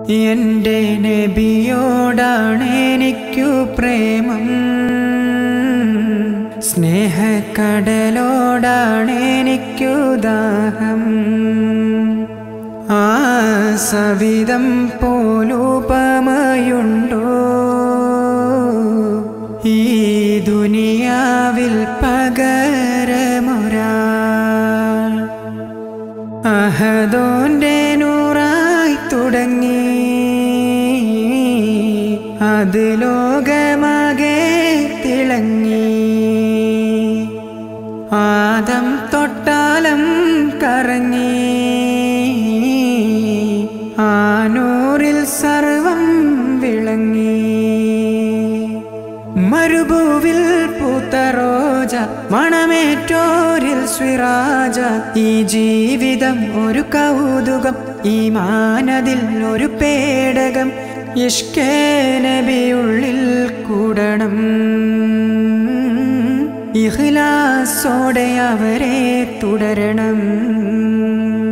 എൻ്റെ നബിയോടാണ് എനിക്കു പ്രേമം സ്നേഹക്കടലോടാണ് എനിക്കു ദാഹം ആ സവിധം പോലുപമയുണ്ടോ ഈ ദുനിയാവിൽ പകരമൊരാ അഹദോന്റെ നൂറായി തുടങ്ങി അത് ലോകമാകെ തിളങ്ങി ആദം തൊട്ടാലം കറങ്ങി ആ നൂറിൽ സർവം വിളങ്ങി മരുഭൂവിൽ പൂത്ത റോജ മണമേറ്റോരിൽ സ്വിരാജ ഈ ജീവിതം ഒരു കൗതുകം ഈ മാനതിൽ ഒരു പേടകം ഇഷ്കേ നബിയുള്ളിൽ കൂടണം ഇഹ്ലാസോടെ അവരെ തുടരണം